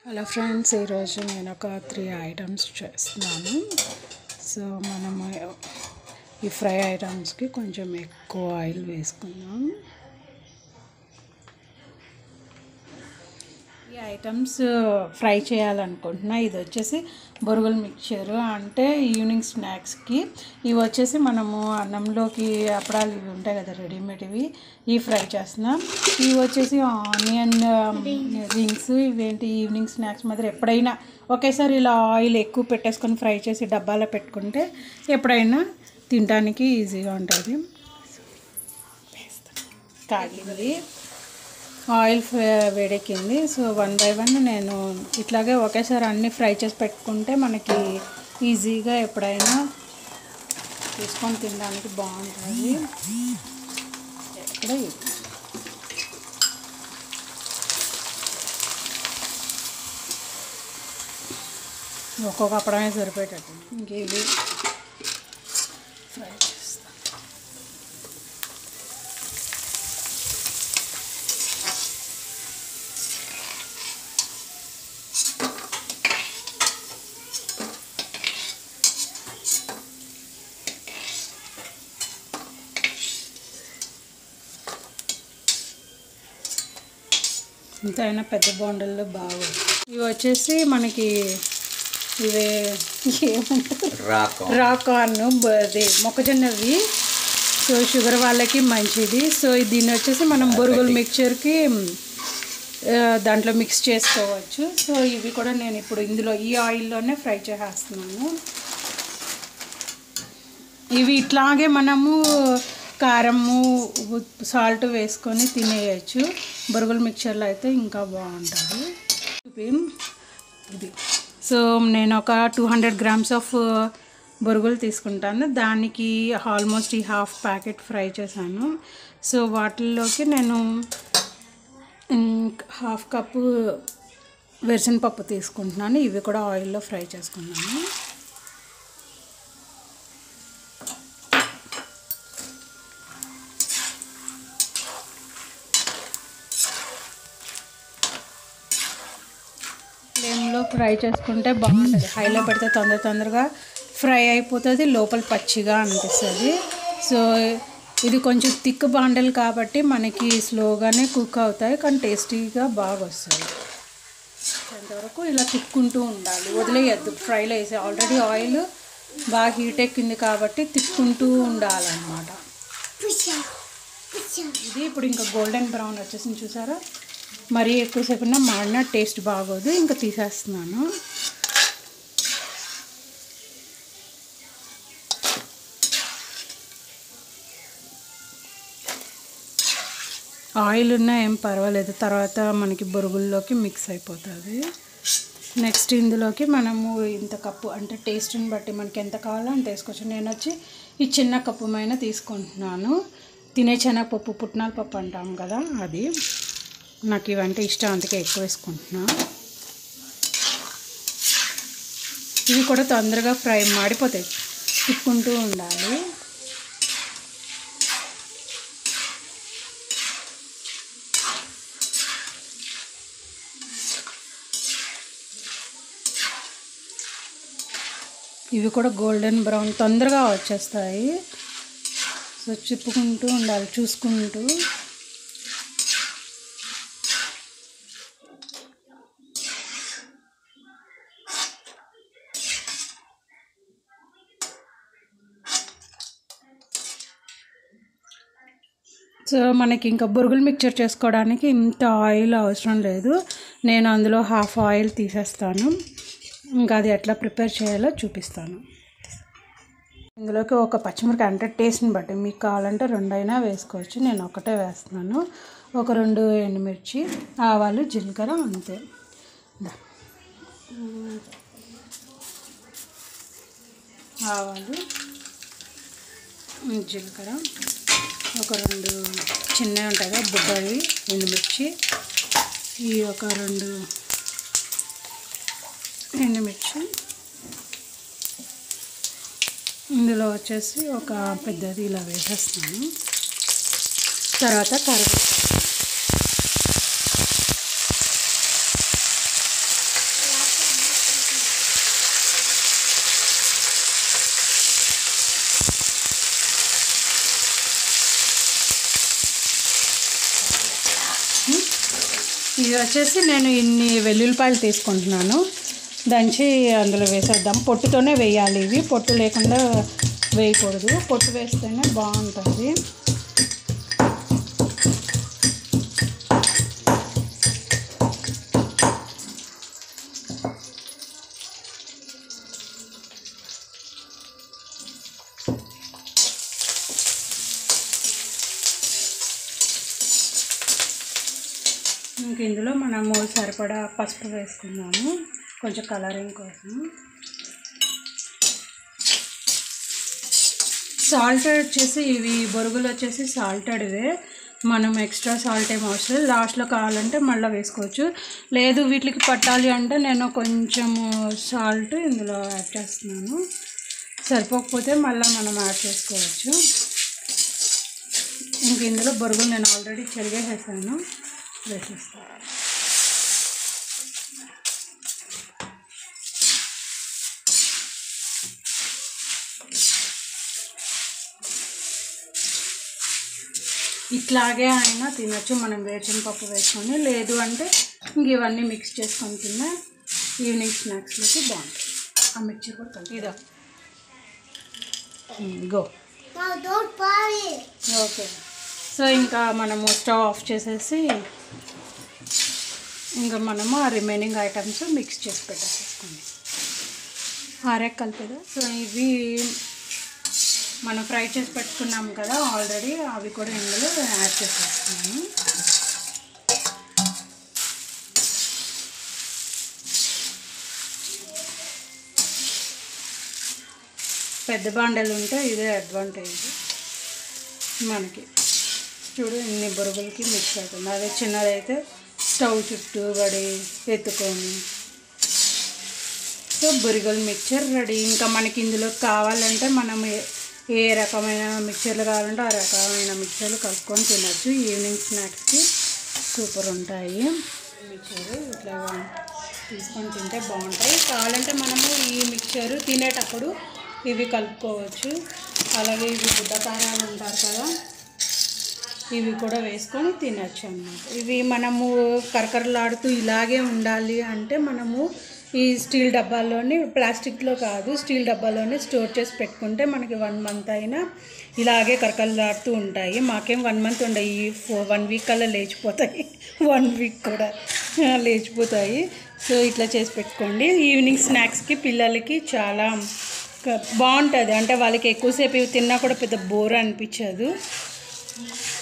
Hello friends ఈరోజు నేను ఒక త్రీ ఐటమ్స్ చేస్తున్నాను సో మనము ఈ ఫ్రై ఐటమ్స్కి కొంచెం ఎక్కువ ఆయిల్ వేసుకుందాం ఈ ఐటమ్స్ ఫ్రై చేయాలనుకుంటున్నా ఇది వచ్చేసి బొరుగుల మిక్చర్ అంటే ఈవినింగ్ స్నాక్స్కి ఇవి వచ్చేసి మనము అన్నంలోకి అప్పడాలు ఇవి ఉంటాయి కదా రెడీమేడ్ ఇవి ఇవి ఫ్రై చేస్తున్నాం ఇవి వచ్చేసి ఆనియన్ రింగ్స్ ఇవేంటి ఈవినింగ్ స్నాక్స్ మాత్రం ఎప్పుడైనా ఒకేసారి ఇలా ఆయిల్ ఎక్కువ పెట్టేసుకొని ఫ్రై చేసి డబ్బాలో పెట్టుకుంటే ఎప్పుడైనా తినడానికి ఈజీగా ఉంటుంది కాగింది ఆయిల్ ఫే- వేడెక్కింది సో వన్ బై వన్ నేను ఇట్లాగే ఒకేసారి అన్నీ ఫ్రై చేసి పెట్టుకుంటే మనకి ఈజీగా ఎప్పుడైనా తీసుకొని తినడానికి బాగుంటుంది ఎక్కడ ఇది? ఒక్కొక్క అప్పడమే సరిపోయేటట్టు ఇంక ఇవి ఫ్రై చేస్తాను ఇంతైనా పెద్ద బోండల్లో బాగు ఇవి వచ్చేసి మనకి ఇవే ఏమంటారు రాకం రా కార్న్ అది మొక్కజొన్నవి సో షుగర్ వాళ్ళకి మంచిది సో దీన్ని వచ్చేసి మనం బొరుగుల మిక్చర్కి ఆ, దాంట్లో మిక్స్ చేసుకోవచ్చు సో ఇవి కూడా నేను ఇప్పుడు ఇందులో ఈ ఆయిల్లోనే ఫ్రై చేసేస్తున్నాను ఇవి ఇట్లాగే మనము కారము సాల్ట్ వేసుకొని తినేయచ్చు బొరుగుల మిక్చర్లో అయితే ఇంకా బాగుంటుంది ఇది సో నేను ఒక టూ హండ్రెడ్ గ్రామ్స్ ఆఫ్ బొరుగులు తీసుకుంటాను దానికి ఆల్మోస్ట్ ఈ హాఫ్ ప్యాకెట్ ఫ్రై చేశాను సో వాటిల్లోకి నేను హాఫ్ కప్పు పప్పు తీసుకుంటున్నాను ఇవి కూడా ఆయిల్లో ఫ్రై చేసుకున్నాను ఫ్లేమ్లో ఫ్రై చేసుకుంటే బాగుంటుంది హైలో పెడితే తొందర తొందరగా ఫ్రై అయిపోతుంది లోపల పచ్చిగా అనిపిస్తుంది సో ఇది కొంచెం థిక్ బాండల్ కాబట్టి మనకి స్లోగానే కుక్ అవుతాయి కానీ టేస్టీగా బాగా వస్తుంది అంతవరకు ఇలా తిక్కుంటూ ఉండాలి వదిలేయద్దు ఫ్రైలో వేసి ఆల్రెడీ ఆయిల్ బాగా హీట్ ఎక్కింది కాబట్టి తిక్కుంటూ ఉండాలన్నమాట ఇది ఇప్పుడు ఇంకా గోల్డెన్ బ్రౌన్ వచ్చేసింది చూసారా మరీ ఎక్కువసేపు ఉన్నా మాడిన టేస్ట్ బాగోదు ఇంకా తీసేస్తున్నాను ఆయిల్ ఉన్నా ఏం పర్వాలేదు తర్వాత మనకి బొరుగుల్లోకి మిక్స్ అయిపోతుంది నెక్స్ట్ ఇందులోకి మనము ఇంత కప్పు అంటే టేస్ట్ని బట్టి మనకి ఎంత కావాలో అంత వేసుకోవచ్చు నేను వచ్చి ఈ చిన్న కప్పు మైన తీసుకుంటున్నాను తినే శనగపప్పు పుట్నాల పప్పు అంటాం కదా అది నాకు ఇవంటే ఇష్టం అందుకే ఎక్కువ వేసుకుంటున్నా ఇవి కూడా తొందరగా ఫ్రై మాడిపోతాయి తిప్పుకుంటూ ఉండాలి ఇవి కూడా గోల్డెన్ బ్రౌన్ తొందరగా వచ్చేస్తాయి సో చిప్పుకుంటూ ఉండాలి చూసుకుంటూ సో మనకి ఇంకా బురుగులు మిక్చర్ చేసుకోవడానికి ఇంత ఆయిల్ అవసరం లేదు నేను అందులో హాఫ్ ఆయిల్ తీసేస్తాను ఇంకా అది ఎట్లా ప్రిపేర్ చేయాలో చూపిస్తాను ఇందులోకి ఒక పచ్చిమిరకాయ అంటే టేస్ట్ని బట్టి మీకు కావాలంటే రెండైనా వేసుకోవచ్చు నేను ఒకటే వేస్తున్నాను ఒక రెండు ఎండుమిర్చి ఆవాలు జీలకర్ర అంతే దా. ఆవాలు జీలకర్ర ఒక రెండు చిన్నవి ఉంటాయి కదా బుడ్డవి ఎండుమిర్చి ఈ ఒక రెండు ఎండుమిర్చి ఇందులో వచ్చేసి ఒక పెద్దది ఇలా వేసేస్తాను తర్వాత కరివేపాకు ఇది వచ్చేసి నేను ఇన్ని వెల్లుల్లిపాయలు తీసుకుంటున్నాను దంచి అందులో వేసేద్దాం పొట్టుతోనే వేయాలి ఇవి పొట్టు లేకుండా వేయకూడదు పొట్టు వేస్తేనే బాగుంటుంది ఇంక ఇందులో మనము సరిపడా పసుపు వేసుకుందాము కొంచెం కలరింగ్ కోసం సాల్టెడ్ వచ్చేసి ఇవి బొరుగులు వచ్చేసి సాల్టెడ్వే మనం ఎక్స్ట్రా సాల్ట్ ఏం అవసరం లేదు. లాస్ట్లో కావాలంటే మళ్ళీ వేసుకోవచ్చు లేదు వీటికి పట్టాలి అంటే నేను కొంచెం సాల్ట్ ఇందులో యాడ్ చేస్తున్నాను సరిపోకపోతే మళ్ళీ మనం యాడ్ చేసుకోవచ్చు ఇంక ఇందులో బొరుగులు నేను ఆల్రెడీ చెరిగేసేసాను వేసేస్తాను ఇట్లాగే అయినా తినొచ్చు మనం వేరుశనగ పప్పు వేసుకొని లేదు అంటే ఇంక ఇవన్నీ మిక్స్ చేసుకొని తిన్నా ఈవినింగ్ స్నాక్స్లోకి బాగుంటుంది ఆ మిర్చి కూడా కలిపి ఇదో go Now don't buy it. Okay so ఇంకా మనము స్టవ్ ఆఫ్ చేసేసి ఇంకా మనము ఆ రిమైనింగ్ ఐటమ్స్ మిక్స్ చేసి పెట్టేసేసుకోండి ఆరే కలిపేదా సో ఇవి మనం ఫ్రై చేసి పెట్టుకున్నాం కదా ఆల్రెడీ అవి కూడా ఇందులో యాడ్ చేసేస్తున్నాను పెద్ద బాండలు ఉంటే ఇదే అడ్వాంటేజ్ మనకి చూడు ఇన్ని బొరుగులకి మిక్స్ అవుతుంది అదే చిన్నదైతే స్టవ్ చుట్టూ పడి ఎత్తుకొని సో బొరిగల్ మిక్చర్ రెడీ ఇంకా మనకి ఇందులో కావాలంటే మనం ఏ ఏ రకమైన మిక్చర్లు కావాలంటే ఆ రకమైన మిక్చర్లు కలుపుకొని తినచ్చు ఈవినింగ్ స్నాక్స్కి సూపర్ ఉంటాయి మిక్చర్ ఇట్లా తీసుకొని తింటే బాగుంటాయి కావాలంటే మనము ఈ మిక్చర్ తినేటప్పుడు ఇవి కలుపుకోవచ్చు అలాగే ఇవి బుడ్డకారాలు ఉంటారు కదా ఇవి కూడా వేసుకొని తినచ్చు అన్నమాట ఇవి మనము కరకరలాడుతూ ఇలాగే ఉండాలి అంటే మనము ఈ స్టీల్ డబ్బాల్లోని ప్లాస్టిక్లో కాదు స్టీల్ డబ్బాలోనే స్టోర్ చేసి పెట్టుకుంటే మనకి వన్ మంత్ అయినా ఇలాగే కరకరలాడుతూ ఉంటాయి మాకేం వన్ మంత్ ఉండయి ఈ ఫోర్ వన్ వీక్ కల్లా లేచిపోతాయి వన్ వీక్ కూడా ఆ, లేచిపోతాయి సో ఇట్లా చేసి పెట్టుకోండి ఈవినింగ్ స్నాక్స్కి పిల్లలకి చాలా క- బాగుంటుంది అంటే వాళ్ళకి ఎక్కువసేపు ఇవి తిన్నా కూడా పెద్ద బోర్ అనిపించదు